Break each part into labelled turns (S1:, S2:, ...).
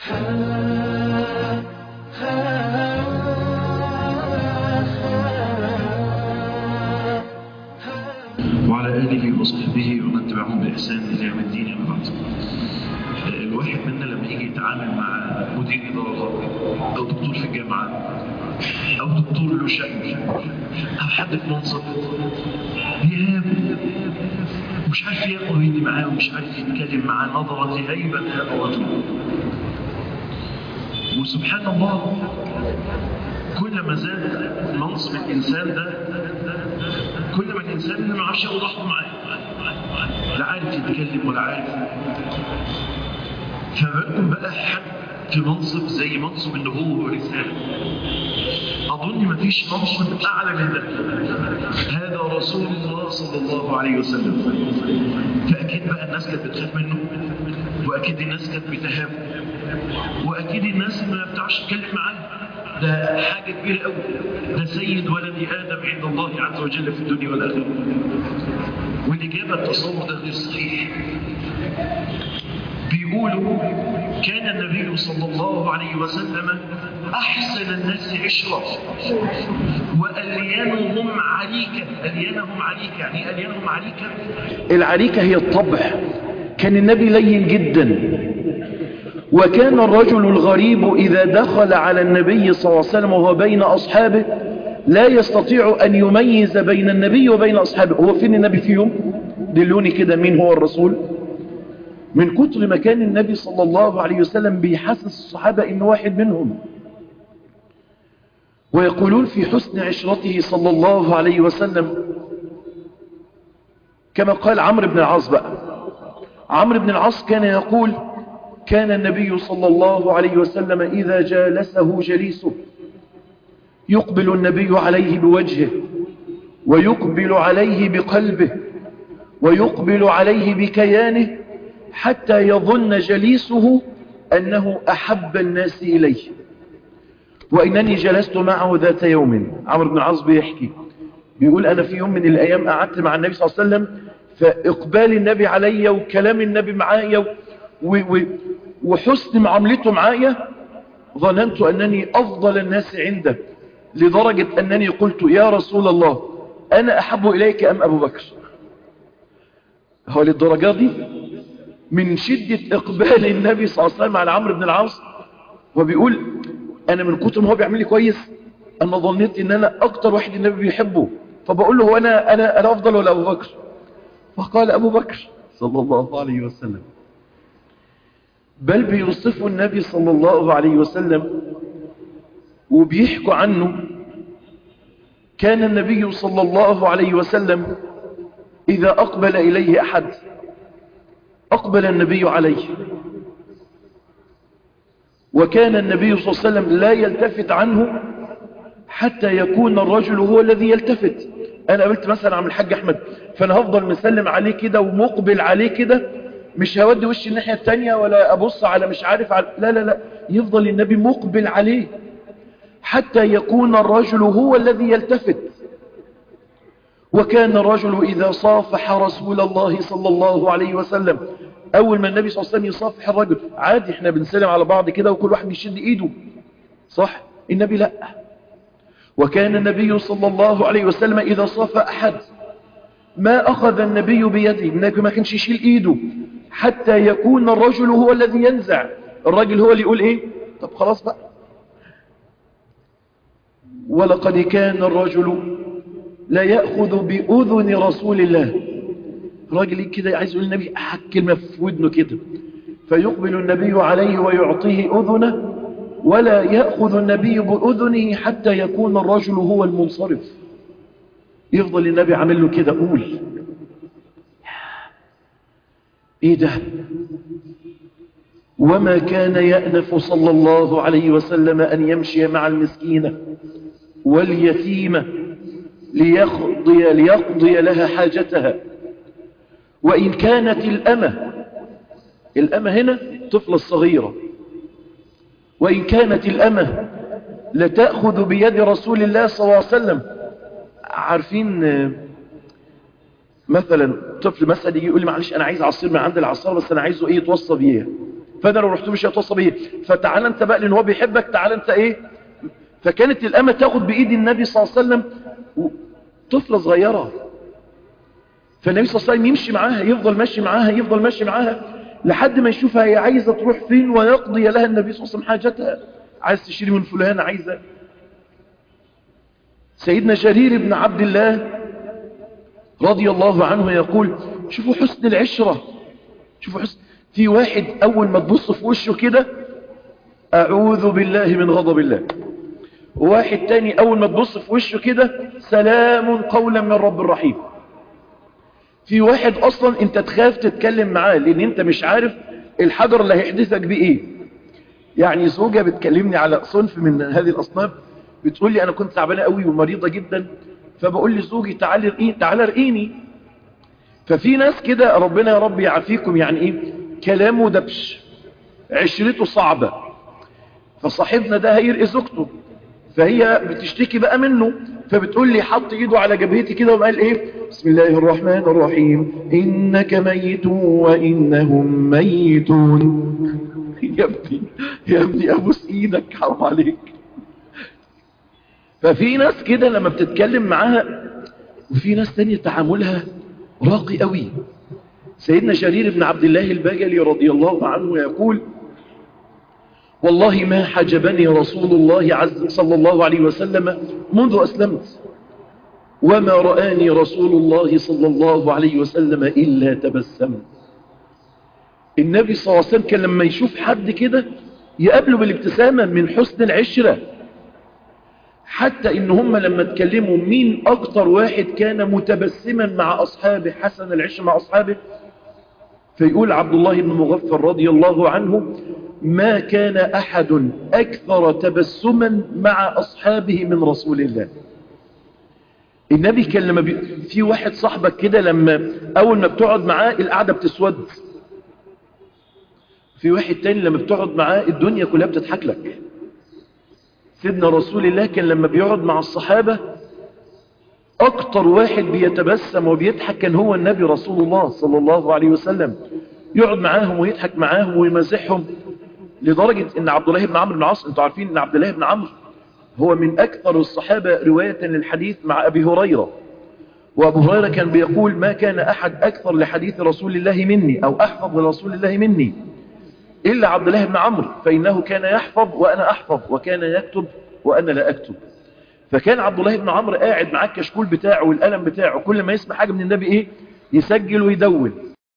S1: وعلى آله وصحبه ومن تبعهم بإحسان إلى يوم الدين أما بعد الواحد منا لما يجي يتعامل مع مدير إدارة أو دكتور في الجامعة أو دكتور له شأن أو حد في منصب بيهاب مش عارف ياخد ويدي معاه ومش عارف يتكلم معاه نظرة هيبة هذا الرجل وسبحان الله كل ما زاد منصب الإنسان ده كل ما الإنسان ما عارفش ياخد راحته معاه لا عارف يتكلم ولا عارف فبالكم بقى حد في منصب زي منصب النبوة والرسالة أظن ما فيش منصب أعلى من ده هذا رسول الله صلى الله عليه وسلم فأكيد بقى الناس كانت بتخاف منه وأكيد الناس كانت بتهابه وأكيد الناس ما بتعرفش تتكلم معاه ده حاجة كبيرة قوي ده سيد ولد آدم عند الله عز وجل في الدنيا والآخرة والإجابة التصور ده غير صحيح بيقولوا كان النبي صلى الله عليه وسلم أحسن الناس عشرة وأليانهم عليكة أليانهم عليكة يعني أليانهم عليكة
S2: العريكة هي الطبع كان النبي لين جدا وكان الرجل الغريب إذا دخل على النبي صلى الله عليه وسلم وهو بين أصحابه لا يستطيع أن يميز بين النبي وبين أصحابه هو فين النبي فيهم دلوني كده مين هو الرسول من كتر ما كان النبي صلى الله عليه وسلم بيحسس الصحابة إن واحد منهم ويقولون في حسن عشرته صلى الله عليه وسلم كما قال عمرو بن العاص بقى عمرو بن العاص كان يقول كان النبي صلى الله عليه وسلم إذا جالسه جليسه يقبل النبي عليه بوجهه ويقبل عليه بقلبه ويقبل عليه بكيانه حتى يظن جليسه أنه أحب الناس إليه وإنني جلست معه ذات يوم عمرو بن العاص بيحكي بيقول أنا في يوم من الأيام قعدت مع النبي صلى الله عليه وسلم فإقبال النبي علي وكلام النبي معايا وحسن معاملته معايا ظننت أنني أفضل الناس عنده لدرجة أنني قلت يا رسول الله أنا أحب إليك أم أبو بكر هو للدرجة دي من شدة إقبال النبي صلى الله عليه وسلم على عمرو بن العاص وبيقول أنا من كتر ما هو بيعمل لي كويس أنا ظنيت إن أنا أكتر واحد النبي بيحبه فبقول له أنا, أنا, أنا أفضل ولا أبو بكر فقال أبو بكر صلى الله عليه وسلم بل بيوصف النبي صلى الله عليه وسلم وبيحكوا عنه كان النبي صلى الله عليه وسلم إذا أقبل إليه أحد أقبل النبي عليه وكان النبي صلى الله عليه وسلم لا يلتفت عنه حتى يكون الرجل هو الذي يلتفت أنا قابلت مثلا عم الحاج أحمد فأنا هفضل مسلم عليه كده ومقبل عليه كده مش هودي وشي الناحية التانية ولا أبص على مش عارف على لا لا لا يفضل النبي مقبل عليه حتى يكون الرجل هو الذي يلتفت وكان الرجل إذا صافح رسول الله صلى الله عليه وسلم أول ما النبي صلى الله عليه وسلم يصافح الرجل عادي احنا بنسلم على بعض كده وكل واحد بيشد إيده صح النبي لا وكان النبي صلى الله عليه وسلم إذا صاف أحد ما أخذ النبي بيده النبي ما كانش يشيل إيده حتى يكون الرجل هو الذي ينزع الرجل هو اللي يقول إيه طب خلاص بقى ولقد كان الرجل لا يأخذ بأذن رسول الله راجل كده عايز يقول النبي أحد كلمة في ودنه كده فيقبل النبي عليه ويعطيه أذنه ولا يأخذ النبي بأذنه حتى يكون الرجل هو المنصرف يفضل النبي عامل له كده قول ايه ده وما كان يأنف صلى الله عليه وسلم أن يمشي مع المسكينة واليتيمة ليقضي, ليقضي لها حاجتها وإن كانت الأمة الأمة هنا طفلة الصغيرة وإن كانت الأمة لتأخذ بيد رسول الله صلى الله عليه وسلم عارفين مثلا طفل مثلا يجي يقول لي معلش أنا عايز عصير من عند العصار بس أنا عايزه إيه يتوصى بيه فانا لو رحت مش هيتوصى بيه فتعال انت بقى لان هو بيحبك تعال انت ايه فكانت الامه تاخد بايد النبي صلى الله عليه وسلم طفله صغيره فالنبي صلى الله عليه وسلم يمشي معاها يفضل ماشي معاها يفضل ماشي معاها لحد ما يشوفها هي عايزه تروح فين ويقضي لها النبي صلى الله عليه وسلم حاجتها عايز تشتري من فلان عايزه سيدنا جرير بن عبد الله رضي الله عنه يقول شوفوا حسن العشرة شوفوا حسن في واحد أول ما تبص في وشه كده أعوذ بالله من غضب الله واحد تاني أول ما تبص في وشه كده سلام قولا من رب الرحيم في واحد أصلا أنت تخاف تتكلم معاه لأن أنت مش عارف الحجر اللي هيحدثك بيه إيه يعني زوجة بتكلمني على صنف من هذه الأصناف بتقول لي أنا كنت تعبانة قوي ومريضة جدا فبقول لزوجي تعالي رقيني تعالى ارقيني ففي ناس كده ربنا يا رب يعافيكم يعني ايه كلامه دبش عشرته صعبة فصاحبنا ده هيرقي زوجته فهي بتشتكي بقى منه فبتقول لي حط ايده على جبهتي كده وقال ايه بسم الله الرحمن الرحيم انك ميت وانهم ميتون يا ابني يا ابني ابوس ايدك حرام عليك ففي ناس كده لما بتتكلم معاها وفي ناس تانية تعاملها راقي قوي سيدنا جرير بن عبد الله البجلي رضي الله عنه يقول والله ما حجبني رسول الله عز صلى الله عليه وسلم منذ أسلمت وما رآني رسول الله صلى الله عليه وسلم إلا تبسم النبي صلى الله عليه وسلم كان لما يشوف حد كده يقابله بالابتسامة من حسن العشرة حتى ان هم لما اتكلموا مين اكتر واحد كان متبسما مع اصحابه حسن العشر مع اصحابه فيقول عبد الله بن مغفر رضي الله عنه ما كان احد اكثر تبسما مع اصحابه من رسول الله النبي كان لما بي... في واحد صاحبك كده لما اول ما بتقعد معاه القعده بتسود في واحد تاني لما بتقعد معاه الدنيا كلها بتضحك لك سيدنا رسول الله كان لما بيقعد مع الصحابة أكتر واحد بيتبسم وبيضحك كان هو النبي رسول الله صلى الله عليه وسلم يقعد معاهم ويضحك معاهم ويمازحهم لدرجة ان عبد الله بن عمرو بن العاص انتوا عارفين ان عبد الله بن عمرو هو من أكثر الصحابة رواية للحديث مع أبي هريرة وأبو هريرة كان بيقول ما كان أحد أكثر لحديث رسول الله مني أو أحفظ لرسول الله مني إلا عبد الله بن عمرو فإنه كان يحفظ وأنا أحفظ وكان يكتب وأنا لا أكتب فكان عبد الله بن عمرو قاعد معاه الكشكول بتاعه والقلم بتاعه كل ما يسمع حاجة من النبي إيه يسجل ويدون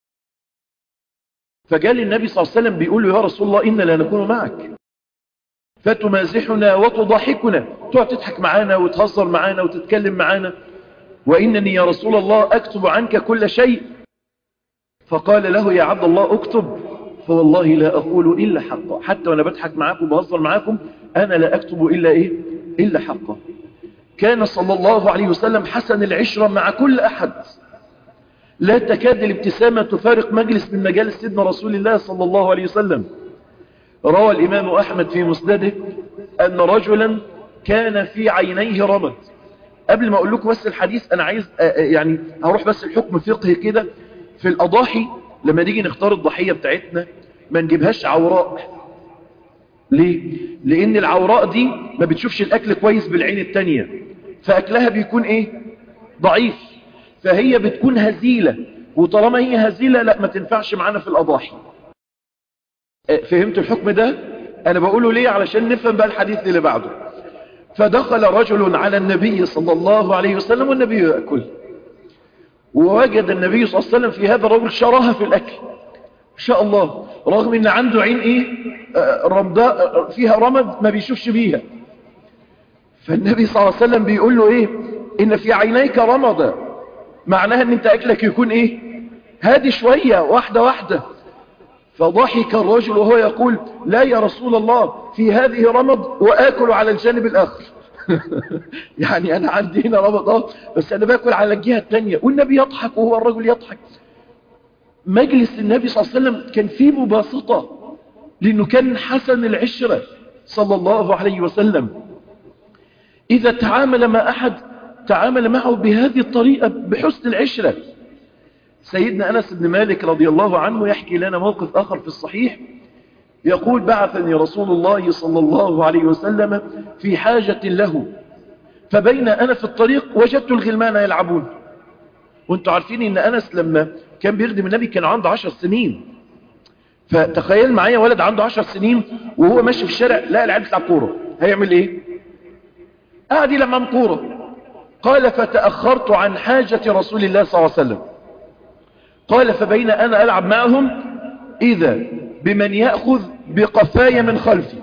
S2: فجاء النبي صلى الله عليه وسلم بيقول له يا رسول الله إنا لا نكون معك فتمازحنا وتضحكنا تقعد تضحك معانا وتهزر معانا وتتكلم معانا وإنني يا رسول الله أكتب عنك كل شيء فقال له يا عبد الله اكتب فوالله لا أقول إلا حقا حتى وأنا بضحك معاكم وبهزر معاكم أنا لا أكتب إلا إيه إلا حقا كان صلى الله عليه وسلم حسن العشرة مع كل أحد لا تكاد الابتسامة تفارق مجلس من مجالس سيدنا رسول الله صلى الله عليه وسلم روى الإمام أحمد في مسنده أن رجلا كان في عينيه رمد قبل ما أقول لكم بس الحديث أنا عايز يعني هروح بس الحكم فقهي كده في الأضاحي لما نيجي نختار الضحية بتاعتنا ما نجيبهاش عوراء ليه؟ لأن العوراء دي ما بتشوفش الأكل كويس بالعين التانية فأكلها بيكون إيه؟ ضعيف فهي بتكون هزيلة وطالما هي هزيلة لا ما تنفعش معانا في الأضاحي فهمت الحكم ده أنا بقوله ليه علشان نفهم بقى الحديث اللي بعده فدخل رجل على النبي صلى الله عليه وسلم والنبي يأكل ووجد النبي صلى الله عليه وسلم في هذا الرجل شراهة في الأكل إن شاء الله رغم ان عنده عين ايه رمضاء فيها رمد ما بيشوفش بيها فالنبي صلى الله عليه وسلم بيقول له ايه ان في عينيك رمضا معناها ان انت اكلك يكون ايه هادي شوية واحدة واحدة فضحك الرجل وهو يقول لا يا رسول الله في هذه رمض وآكل على الجانب الآخر يعني أنا عندي هنا رمض اه بس أنا باكل على الجهة الثانية والنبي يضحك وهو الرجل يضحك مجلس النبي صلى الله عليه وسلم كان فيه مباسطة لأنه كان حسن العشرة صلى الله عليه وسلم إذا تعامل مع أحد تعامل معه بهذه الطريقة بحسن العشرة سيدنا أنس بن مالك رضي الله عنه يحكي لنا موقف آخر في الصحيح يقول بعثني رسول الله صلى الله عليه وسلم في حاجة له فبين أنا في الطريق وجدت الغلمان يلعبون وانتوا عارفين ان أنس لما كان بيخدم النبي كان عنده عشر سنين فتخيل معايا ولد عنده عشر سنين وهو ماشي في الشارع لا العيال بتلعب كوره هيعمل ايه قاعد يلمم كوره قال فتأخرت عن حاجة رسول الله صلى الله عليه وسلم قال فبين أنا ألعب معهم إذا بمن يأخذ بقفايا من خلفي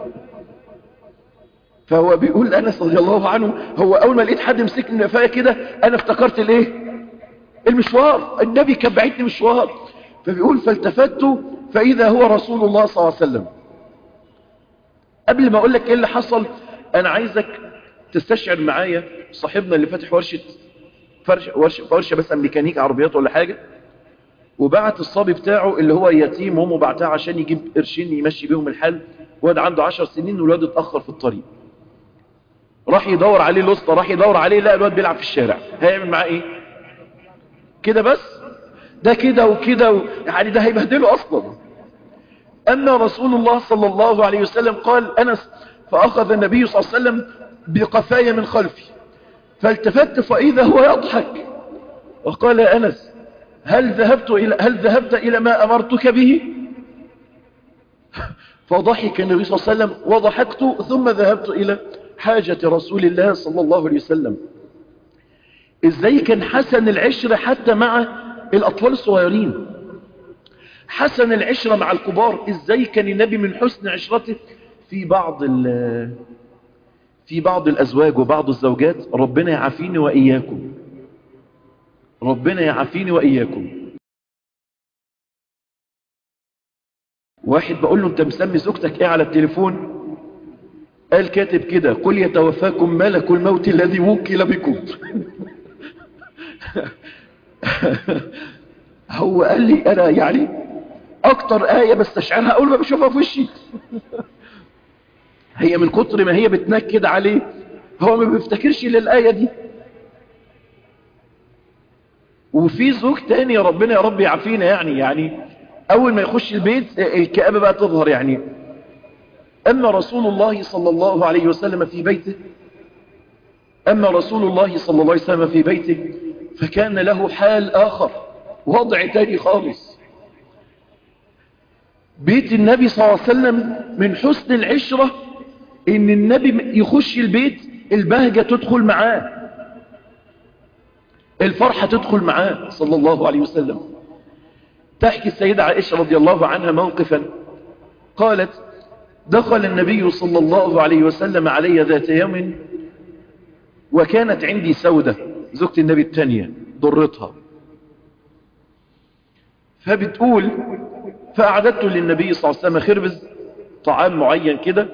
S2: فهو بيقول أنس رضي الله عنه هو أول ما لقيت حد مسكني من قفايا كده أنا افتكرت الإيه المشوار النبي كان بعتني مشوار فبيقول فالتفت فإذا هو رسول الله صلى الله عليه وسلم قبل ما أقول لك إيه اللي حصل أنا عايزك تستشعر معايا صاحبنا اللي فاتح ورشة فرشة, ورشة, ورشة بس ميكانيك عربيات ولا حاجة وبعت الصبي بتاعه اللي هو يتيم وامه بعتها عشان يجيب قرشين يمشي بيهم الحل واد عنده عشر سنين والواد اتأخر في الطريق راح يدور عليه الوسطى راح يدور عليه لا الواد بيلعب في الشارع هيعمل معاه ايه كده بس ده كده وكده و... يعني ده هيبهدله اصلا اما رسول الله صلى الله عليه وسلم قال انس فاخذ النبي صلى الله عليه وسلم بقفايا من خلفي فالتفت فاذا هو يضحك وقال يا انس هل ذهبت الى هل ذهبت الى ما امرتك به فضحك النبي صلى الله عليه وسلم وضحكت ثم ذهبت الى حاجة رسول الله صلى الله عليه وسلم ازاي كان حسن العشرة حتى مع الاطفال الصغيرين حسن العشرة مع الكبار ازاي كان النبي من حسن عشرته في بعض في بعض الازواج وبعض الزوجات ربنا يعافيني واياكم ربنا يعافيني واياكم واحد بقول له انت مسمي زوجتك ايه على التليفون قال كاتب كده قل يتوفاكم ملك الموت الذي وكل بكم هو قال لي انا يعني اكتر آية بستشعرها اول ما بشوفها في وشي هي من كتر ما هي بتنكد عليه هو ما بيفتكرش للآية دي وفي زوج تاني يا ربنا يا رب يعافينا يعني يعني اول ما يخش البيت الكآبة بقى تظهر يعني أما رسول الله صلى الله عليه وسلم في بيته أما رسول الله صلى الله عليه وسلم في بيته فكان له حال آخر وضع تاني خالص بيت النبي صلى الله عليه وسلم من حسن العشرة ان النبي يخش البيت البهجة تدخل معاه الفرحة تدخل معاه صلى الله عليه وسلم تحكي السيدة عائشة رضي الله عنها موقفا قالت دخل النبي صلى الله عليه وسلم علي ذات يوم وكانت عندي سودة زوجة النبي الثانية ضرتها فبتقول فأعددت للنبي صلى الله عليه وسلم خربز طعام معين كده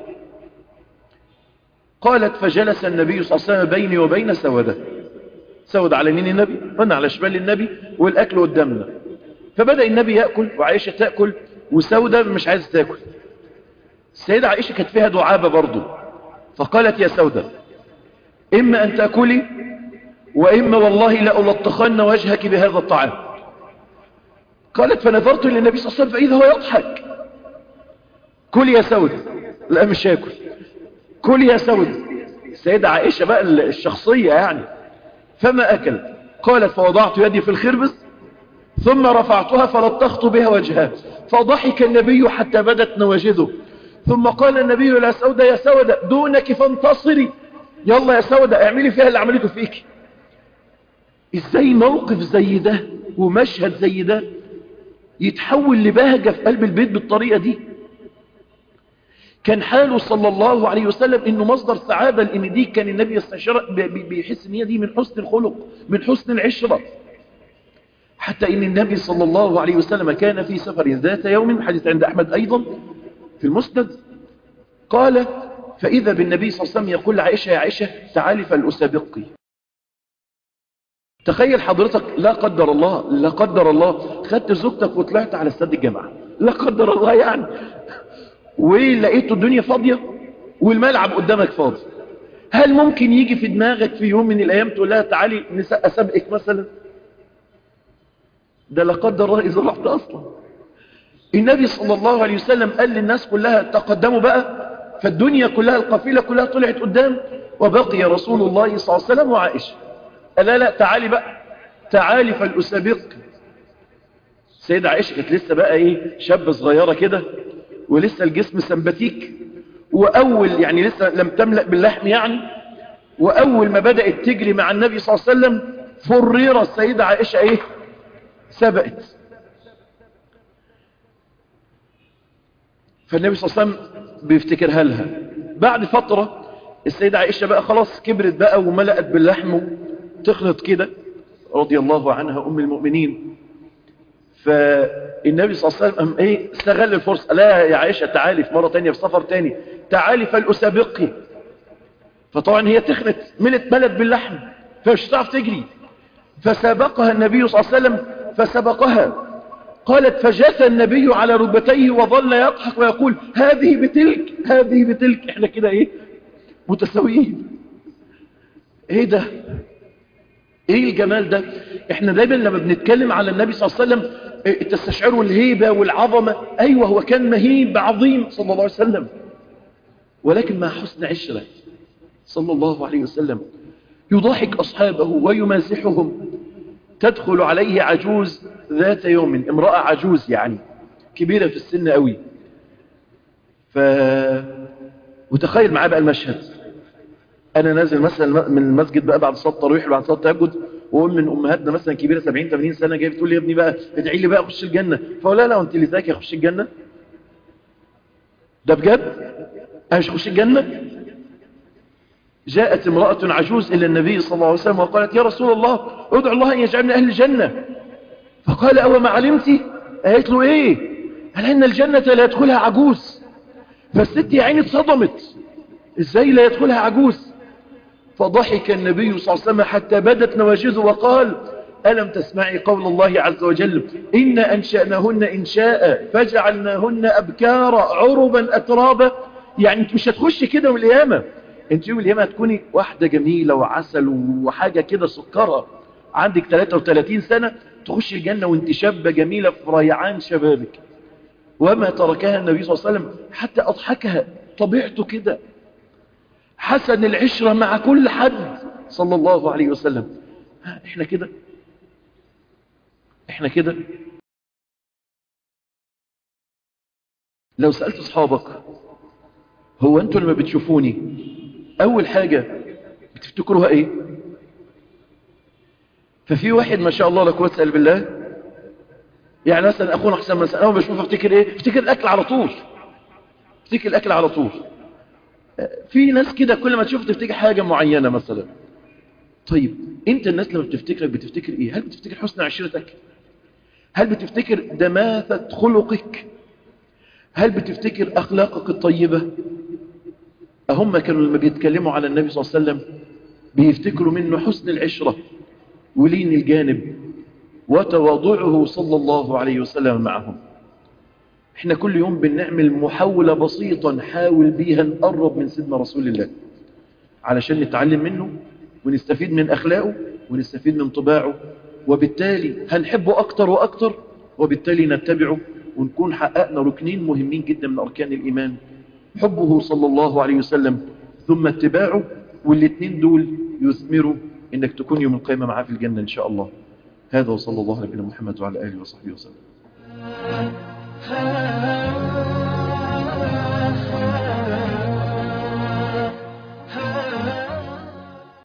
S2: قالت فجلس النبي صلى الله عليه وسلم بيني وبين سودة سود على يمين النبي وانا على شمال النبي والأكل قدامنا فبدأ النبي يأكل وعائشة تأكل وسودة مش عايزة تأكل السيدة عائشة كانت فيها دعابة برضو فقالت يا سودة إما أن تأكلي وإما والله لألطخن وجهك بهذا الطعام قالت فنظرت للنبي صلى الله عليه وسلم فإذا هو يضحك كل يا سودة لا مش هاكل كل يا سودة السيدة عائشة بقى الشخصية يعني فما أكل قالت فوضعت يدي في الخربز ثم رفعتها فلطخت بها وجهها فضحك النبي حتى بدت نواجذه ثم قال النبي لا سودة يا سودة دونك فانتصري يلا يا سودة اعملي فيها اللي عملته فيك ازاي موقف زي ده ومشهد زي ده يتحول لبهجة في قلب البيت بالطريقة دي كان حاله صلى الله عليه وسلم انه مصدر سعادة لان دي كان النبي يستشعر بيحس ان هي دي من حسن الخلق من حسن العشرة حتى ان النبي صلى الله عليه وسلم كان في سفر ذات يوم حديث عند احمد ايضا في المسند قال فإذا بالنبي صلى الله عليه وسلم يقول لعائشة يا عائشة تعالي فالأسابقي تخيل حضرتك لا قدر الله لا قدر الله خدت زوجتك وطلعت على استاد الجامعة لا قدر الله يعني ولقيت الدنيا فاضية والملعب قدامك فاضي هل ممكن يجي في دماغك في يوم من الأيام تقول لها تعالي أسابقك مثلا ده لا قدر الله إذا رحت أصلا النبي صلى الله عليه وسلم قال للناس كلها تقدموا بقى فالدنيا كلها القافلة كلها طلعت قدام وبقي رسول الله صلى الله عليه وسلم وعائشة قال لا لا تعالي بقى تعالي فالأسابق سيدة عائشة كانت لسه بقى ايه شابة صغيرة كده ولسه الجسم سمباتيك وأول يعني لسه لم تملأ باللحم يعني وأول ما بدأت تجري مع النبي صلى الله عليه وسلم فريرة السيدة عائشة ايه سبقت فالنبي صلى الله عليه وسلم بيفتكرها لها بعد فترة السيدة عائشة بقى خلاص كبرت بقى وملأت باللحم تخلط كده رضي الله عنها أم المؤمنين فالنبي صلى الله عليه وسلم ايه استغل الفرصة لا يا عائشة تعالي في مرة تانية في سفر تاني تعالي فالأسابقي فطبعا هي تخنت ملت ملت باللحم فمش هتعرف تجري فسبقها النبي صلى الله عليه وسلم فسبقها قالت فجاث النبي على ركبتيه وظل يضحك ويقول هذه بتلك هذه بتلك احنا كده ايه متساويين ايه ده ايه الجمال ده احنا دايما لما بنتكلم على النبي صلى الله عليه وسلم إيه تستشعروا الهيبة والعظمة ايوه هو كان مهيب عظيم صلى الله عليه وسلم ولكن مع حسن عشرة صلى الله عليه وسلم يضاحك أصحابه ويمازحهم تدخل عليه عجوز ذات يوم امرأة عجوز يعني كبيرة في السن قوي ف... وتخيل معاه بقى المشهد انا نازل مثلا من المسجد بقى بعد صلاه التراويح وبعد صلاه التهجد وام من امهاتنا مثلا كبيره 70 80 سنه جايه بتقول لي يا ابني بقى ادعي لي بقى اخش الجنه فاقول لا لا انت اللي ذاكي اخش الجنه ده بجد انا مش اخش الجنه جاءت امراه عجوز الى النبي صلى الله عليه وسلم وقالت يا رسول الله ادعو الله ان يجعلنا اهل الجنه فقال او ما علمتي قالت له ايه قال ان الجنه لا يدخلها عجوز فالست يا عيني اتصدمت ازاي لا يدخلها عجوز فضحك النبي صلى الله عليه وسلم حتى بدت نواجذه وقال ألم تسمعي قول الله عز وجل إن أنشأناهن إنشاء فجعلناهن أبكارا عربا أترابا يعني انت مش هتخشي كده يوم القيامة انت يوم القيامة هتكوني واحدة جميلة وعسل وحاجة كده سكرة عندك 33 سنة تخشي الجنة وانت شابة جميلة في ريعان شبابك وما تركها النبي صلى الله عليه وسلم حتى أضحكها طبيعته كده حسن العشرة مع كل حد صلى الله عليه وسلم احنا كده احنا كده لو سألت اصحابك هو انتوا لما بتشوفوني اول حاجة بتفتكروها ايه ففي واحد ما شاء الله لا قوه الا بالله يعني مثلا اخونا حسن مثلا اول ما بشوفه افتكر ايه افتكر الاكل على طول افتكر الاكل على طول في ناس كده كل ما تشوف تفتكر حاجة معينة مثلا طيب انت الناس لما بتفتكرك بتفتكر ايه هل بتفتكر حسن عشرتك هل بتفتكر دماثة خلقك هل بتفتكر اخلاقك الطيبة هم كانوا لما بيتكلموا على النبي صلى الله عليه وسلم بيفتكروا منه حسن العشرة ولين الجانب وتواضعه صلى الله عليه وسلم معهم احنا كل يوم بنعمل محاولة بسيطة نحاول بيها نقرب من سيدنا رسول الله علشان نتعلم منه ونستفيد من أخلاقه ونستفيد من طباعه وبالتالي هنحبه أكتر وأكتر وبالتالي نتبعه ونكون حققنا ركنين مهمين جدا من أركان الإيمان حبه صلى الله عليه وسلم ثم اتباعه والاثنين دول يثمروا انك تكون يوم القيامة معاه في الجنة ان شاء الله هذا وصلى الله على نبينا محمد وعلى آله وصحبه وسلم